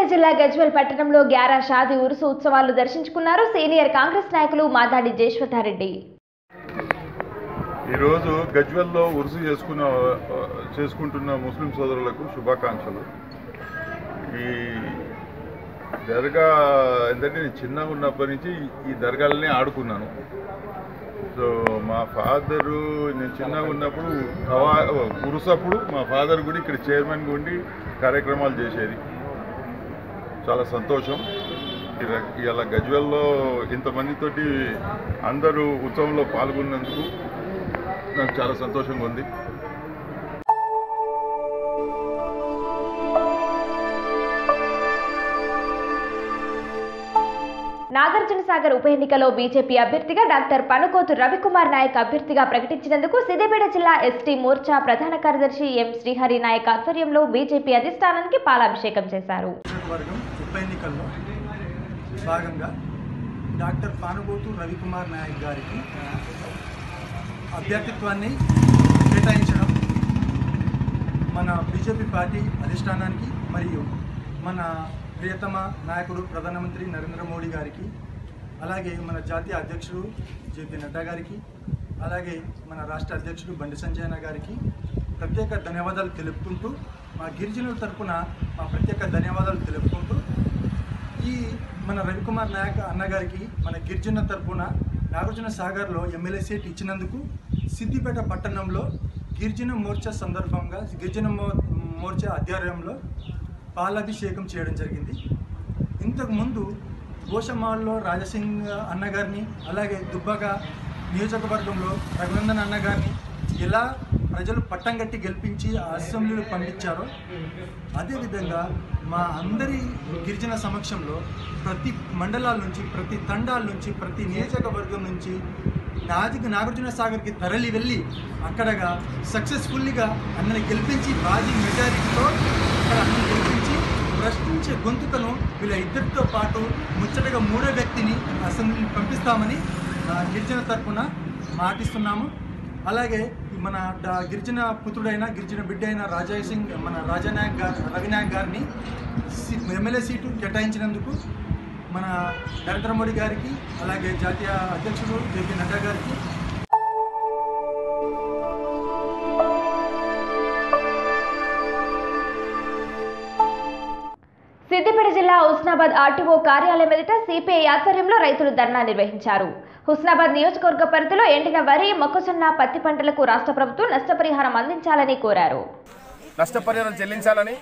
జిల్లా గజ్వెల్ పట్టణంలో గ్యారా షాది ఉరుసు ఉత్సవాలు దర్శించుకున్నారు సీనియర్ కాంగ్రెస్ నాయకులు మాదాడి జయశ్వతారెడ్డి ఈరోజు గజ్వెల్లో ఉరుసు చేసుకున్న చేసుకుంటున్న ముస్లిం సోదరులకు శుభాకాంక్షలు ఈ దర్గా ఏంటంటే నేను చిన్నగా ఉన్నప్పటి నుంచి ఈ దర్గాలనే ఆడుకున్నాను సో మా ఫాదరు నేను చిన్నగా ఉన్నప్పుడు కవా ఉరుసప్పుడు మా ఫాదర్ కూడా ఇక్కడ చైర్మన్ ఉండి కార్యక్రమాలు చేసేది చాలా సంతోషం ఇర- ఇవాళ గజ్వెల్లో ఇంతమందితోటి అందరూ ఉత్సవంలో పాల్గొన్నందుకు నాకు చాలా సంతోషంగా ఉంది నాగార్జున సాగర్ ఉప ఎన్నికలో బీజేపీ అభ్యర్థిగా డాక్టర్ పనుకోతు రవికుమార్ నాయక్ అభ్యర్థిగా ప్రకటించినందుకు సిద్దిపేట జిల్లా ఎస్టీ మోర్చా ప్రధాన కార్యదర్శి ఎం శ్రీహరి నాయక్ ఆధ్వర్యంలో బీజేపీ అధిష్టానానికి పాలాభిషేకం చేశారు వర్గం ఉప ఎన్నికల్లో భాగంగా డాక్టర్ పానుగోతు రవికుమార్ నాయక్ గారికి అభ్యర్థిత్వాన్ని కేటాయించడం మన బీజేపీ పార్టీ అధిష్టానానికి మరియు మన ప్రియతమ నాయకుడు ప్రధానమంత్రి నరేంద్ర మోడీ గారికి అలాగే మన జాతీయ అధ్యక్షుడు జేపీ నడ్డా గారికి అలాగే మన రాష్ట్ర అధ్యక్షుడు బండి సంజయన గారికి ప్రత్యేక ధన్యవాదాలు తెలుపుకుంటూ మా గిరిజనుల తరపున మా ప్రత్యేక ధన్యవాదాలు తెలుపుకుంటూ ఈ మన రవికుమార్ నాయక్ అన్నగారికి మన గిరిజన తరపున నాగార్జున సాగర్లో ఎమ్మెల్యే సీట్ ఇచ్చినందుకు సిద్దిపేట పట్టణంలో గిరిజన మోర్చా సందర్భంగా గిరిజన మో మోర్చా ఆధ్వర్యంలో పాలాభిషేకం చేయడం జరిగింది ఇంతకు ముందు గోషమాల్లో రాజసింగ్ అన్నగారిని అలాగే దుబ్బక నియోజకవర్గంలో రఘునందన్ అన్నగారిని ఎలా ప్రజలు పట్టం కట్టి గెలిపించి ఆ అసెంబ్లీలో పంపించారో అదేవిధంగా మా అందరి గిరిజన సమక్షంలో ప్రతి మండలాల నుంచి ప్రతి తండాల నుంచి ప్రతి నియోజకవర్గం నుంచి నాజిక్ నాగార్జున సాగర్కి తరలి వెళ్ళి అక్కడగా సక్సెస్ఫుల్లీగా అన్నని గెలిపించి భారీ మెజారిటీతో అక్కడ అన్నని గెలిపించి ప్రశ్నించే గొంతుకను వీళ్ళ ఇద్దరితో పాటు ముచ్చటగా మూడో వ్యక్తిని అసెంబ్లీని పంపిస్తామని ఆ, గిరిజన తరపున మాటిస్తున్నాము అలాగే మన డా- గిరిజన పుత్రుడైన గిరిజన బిడ్డ అయిన రాజా సింగ్ మన రాజానాయక్ గారు రవినాయక్ గారిని సి- ఎమ్మెల్యే సీటు కేటాయించినందుకు మన నరేంద్ర మోడీ గారికి అలాగే జాతీయ అధ్యక్షుడు జేపీ నడ్డా గారికి సిద్దిపేట జిల్లా హుస్నాబాద్ ఆర్టీఓ కార్యాలయం ఎదుట సిపిఐ ఆధ్వర్యంలో రైతులు ధర్నా నిర్వహించారు హుస్నాబాద్ నియోజకవర్గ పరిధిలో ఎండిన వరి మొక్కజొన్న పత్తి పంటలకు రాష్ట్ర ప్రభుత్వం నష్టపరిహారం అందించాలని కోరారు నష్టపరిహారం చెల్లించాలని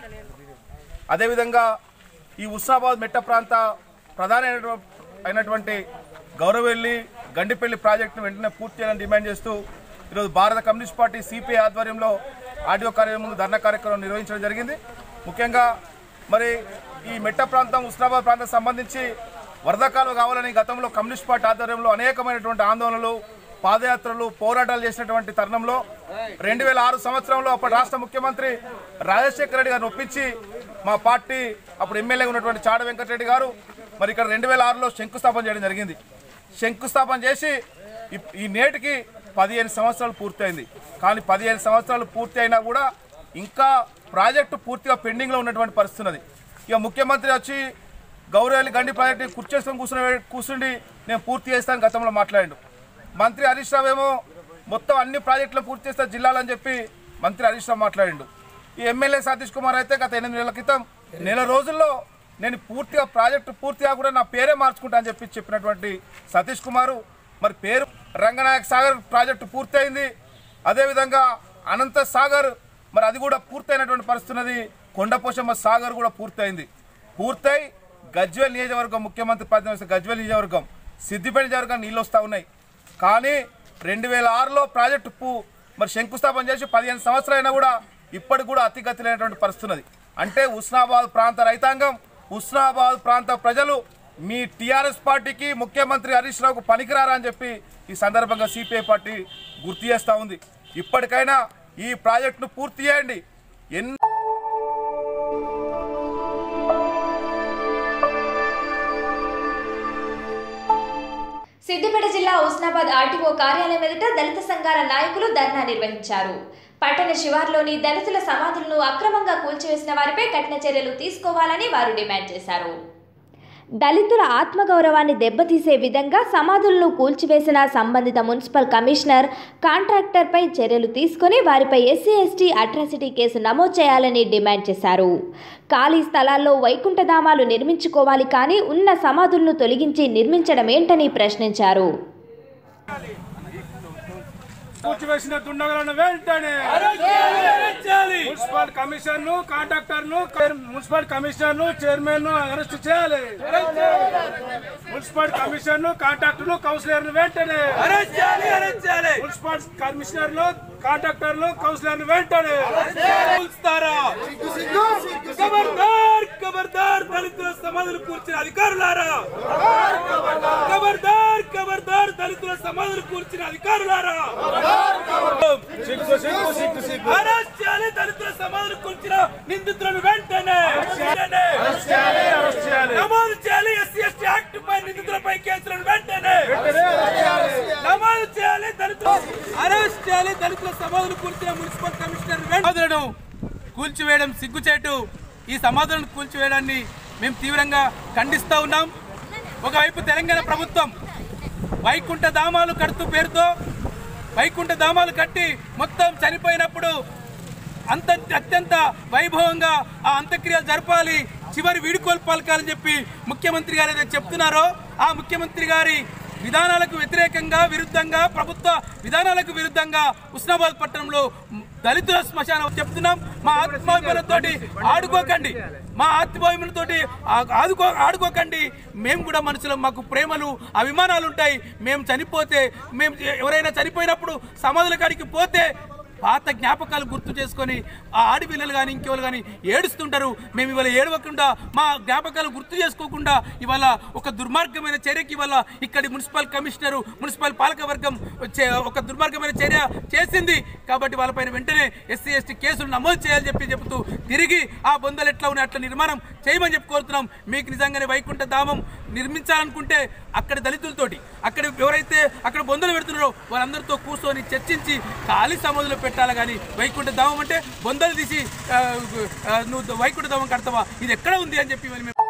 అదేవిధంగా ఈ ఉస్సాబాద్ మెట్ట ప్రాంత ప్రధాన అయినటువంటి గౌరవెల్లి గండిపల్లి ప్రాజెక్టును వెంటనే పూర్తి చేయాలని డిమాండ్ చేస్తూ ఈరోజు భారత కమ్యూనిస్ట్ పార్టీ సిపిఐ ఆధ్వర్యంలో ఆడియో కార్యాలయం ముందు ధర్నా కార్యక్రమం నిర్వహించడం జరిగింది ముఖ్యంగా మరి ఈ మెట్ట ప్రాంతం ఉస్నాబాద్ ప్రాంతం సంబంధించి వరదకాలు కావాలని గతంలో కమ్యూనిస్ట్ పార్టీ ఆధ్వర్యంలో అనేకమైనటువంటి ఆందోళనలు పాదయాత్రలు పోరాటాలు చేసినటువంటి తరుణంలో రెండు వేల ఆరు సంవత్సరంలో అప్పటి రాష్ట్ర ముఖ్యమంత్రి రాజశేఖర రెడ్డి గారిని ఒప్పించి మా పార్టీ అప్పుడు ఎమ్మెల్యేగా ఉన్నటువంటి చాడ వెంకటరెడ్డి గారు మరి ఇక్కడ రెండు వేల ఆరులో శంకుస్థాపన చేయడం జరిగింది శంకుస్థాపన చేసి ఇప్- ఈ నేటికి పదిహేను సంవత్సరాలు పూర్తయింది కానీ పదిహేను సంవత్సరాలు పూర్తి అయినా కూడా ఇంకా ప్రాజెక్టు పూర్తిగా పెండింగ్లో ఉన్నటువంటి పరిస్థితి ఉన్నది ఇక ముఖ్యమంత్రి వచ్చి గౌరవల్లి గండి ప్రాజెక్టు కుర్చేసుకొని కూర్చుని కూర్చుండి నేను పూర్తి చేస్తాను గతంలో మాట్లాడిండు మంత్రి హరీష్ రావు ఏమో మొత్తం అన్ని ప్రాజెక్టులు పూర్తి చేస్తా జిల్లాలని చెప్పి మంత్రి హరీష్ రావు మాట్లాడిండు ఈ ఎమ్మెల్యే సతీష్ కుమార్ అయితే గత ఎనిమిది నెలల క్రితం నెల రోజుల్లో నేను పూర్తిగా ప్రాజెక్టు పూర్తిగా కూడా నా పేరే మార్చుకుంటా అని చెప్పి చెప్పినటువంటి సతీష్ కుమారు మరి పేరు రంగనాయక్ సాగర్ ప్రాజెక్టు పూర్తయింది అదేవిధంగా అనంత సాగర్ మరి అది కూడా పూర్తయినటువంటి పరిస్థితి ఉన్నది కొండపోషమ్మ సాగర్ కూడా పూర్తయింది పూర్తయి గజ్వేల్ నియోజకవర్గం ముఖ్యమంత్రి ప్రాతినిధ్యం గజ్వేల్ నియోజకవర్గం సిద్దిపేట నియోజకవర్గం నీళ్ళు వస్తూ ఉన్నాయి కానీ రెండు వేల ఆరులో ప్రాజెక్టు పూ మరి శంకుస్థాపన చేసి పదిహేను సంవత్సరాలైనా కూడా ఇప్పటికి కూడా అతిగతి లేనటువంటి పరిస్థితి ఉన్నది అంటే ఉస్నాబాద్ ప్రాంత రైతాంగం ఉస్నాబాద్ ప్రాంత ప్రజలు మీ టీఆర్ఎస్ పార్టీకి ముఖ్యమంత్రి హరీష్ రావుకు పనికిరారా అని చెప్పి ఈ సందర్భంగా సిపిఐ పార్టీ గుర్తు చేస్తూ ఉంది ఇప్పటికైనా ఈ ప్రాజెక్టును పూర్తి చేయండి ఎన్ని సిద్దిపేట జిల్లా హుస్నాబాద్ ఆర్టీఓ కార్యాలయం ఎదుట దళిత సంఘాల నాయకులు ధర్నా నిర్వహించారు పట్టణ శివార్లోని దళితుల సమాధులను అక్రమంగా కూల్చివేసిన వారిపై కఠిన చర్యలు తీసుకోవాలని వారు డిమాండ్ చేశారు దళితుల ఆత్మగౌరవాన్ని దెబ్బతీసే విధంగా సమాధులను కూల్చివేసిన సంబంధిత మున్సిపల్ కమిషనర్ కాంట్రాక్టర్పై చర్యలు తీసుకుని వారిపై ఎస్సీ ఎస్టీ అట్రాసిటీ కేసు నమోదు చేయాలని డిమాండ్ చేశారు ఖాళీ స్థలాల్లో వైకుంఠధామాలు నిర్మించుకోవాలి కానీ ఉన్న సమాధులను తొలగించి నిర్మించడం ఏంటని ప్రశ్నించారు కూర్చివేసిన దుండగులను వెంటనే మున్సిపల్ కమిషనర్ ను కాంట్రాక్టర్ ను మున్సిపల్ కమిషనర్ ను చైర్మన్ ను అరెస్ట్ చేయాలి మున్సిపల్ కమిషనర్ ను కాంట్రాక్టర్ ను కౌన్సిలర్ ను వెంటనే మున్సిపల్ కమిషనర్ ను కాంట్రాక్టర్ ను కౌన్సిలర్ ను వెంటనే కూల్స్తారా ఖబర్దార్ ఖబర్దార్ దళితుల సమాధులు కూర్చిన అధికారులారా ఖబర్దార్ ఖబర్దార్ దళితుల సమాధులు కూర్చిన అధికారులారా సిగ్గు సిగ్గు సిగ్గు సిగ్గు అరెస్ట్ చేయాలి దళితుల సమాధులు కూర్చిన నిందితులను వెంటనే వెంటనే నమోదు చేయాలి ఎస్సీ ఎస్టీ యాక్ట్ పై నిందితులపై కేసులను వెంటనే నమోదు చేయాలి దళితుల అరెస్ట్ చేయాలి దళితుల సమాధులు కూర్చిన మున్సిపల్ కమిషనర్ సమాధులను కూల్చివేయడం సిగ్గుచేటు ఈ సమాధులను కూల్చివేయడాన్ని మేము తీవ్రంగా ఖండిస్తూ ఉన్నాం ఒకవైపు తెలంగాణ ప్రభుత్వం వైకుంఠ ధామాలు కడుతూ పేరుతో వైకుంఠ ధామాలు కట్టి మొత్తం చనిపోయినప్పుడు అంత అత్యంత వైభవంగా ఆ అంత్యక్రియలు జరపాలి చివరి వీడుకోలు పలకాలని చెప్పి ముఖ్యమంత్రి గారు ఏదైతే చెప్తున్నారో ఆ ముఖ్యమంత్రి గారి విధానాలకు వ్యతిరేకంగా విరుద్ధంగా ప్రభుత్వ విధానాలకు విరుద్ధంగా ఉస్నాబాద్ పట్టణంలో దళితుల శ్మశానం చెప్తున్నాం మా ఆత్మాభిమానంతోటి ఆడుకోకండి మా ఆత్మాభిమానంతోటి ఆ- ఆదుకో ఆడుకోకండి మేము కూడా మనుషులు మాకు ప్రేమలు అభిమానాలు ఉంటాయి మేము చనిపోతే మేము ఎవరైనా చనిపోయినప్పుడు సమాధుల కాడికి పోతే పాత జ్ఞాపకాలు గుర్తు చేసుకొని ఆ ఆడపిల్లలు కానీ ఇంకెవరు కానీ ఏడుస్తుంటారు మేము ఇవాళ ఏడవకుండా మా జ్ఞాపకాలు గుర్తు చేసుకోకుండా ఇవాళ ఒక దుర్మార్గమైన చర్యకి ఇవాళ ఇక్కడి మున్సిపల్ కమిషనరు మున్సిపల్ పాలకవర్గం చే- ఒక దుర్మార్గమైన చర్య చేసింది కాబట్టి వాళ్ళపైన వెంటనే ఎస్సీ ఎస్టీ కేసులు నమోదు చేయాలని చెప్పి చెబుతూ తిరిగి ఆ బొందలు ఎట్లా ఉన్నాయి అట్లా నిర్మాణం చేయమని చెప్పి కోరుతున్నాం మీకు నిజంగానే వైకుంఠ ధామం నిర్మించాలనుకుంటే అక్కడ దళితులతోటి అక్కడ ఎవరైతే అక్కడ బొందలు పెడుతున్నారో వాళ్ళందరితో కూర్చొని చర్చించి ఖాళీ సమాధులు పెట్టాలి కానీ వైకుంఠ ధామం అంటే బొందలు తీసి ఆ, ఆ, నువ్వు వైకుంఠ ధామం కడతావా ఇది ఎక్కడ ఉంది అని చెప్పి మరి మేము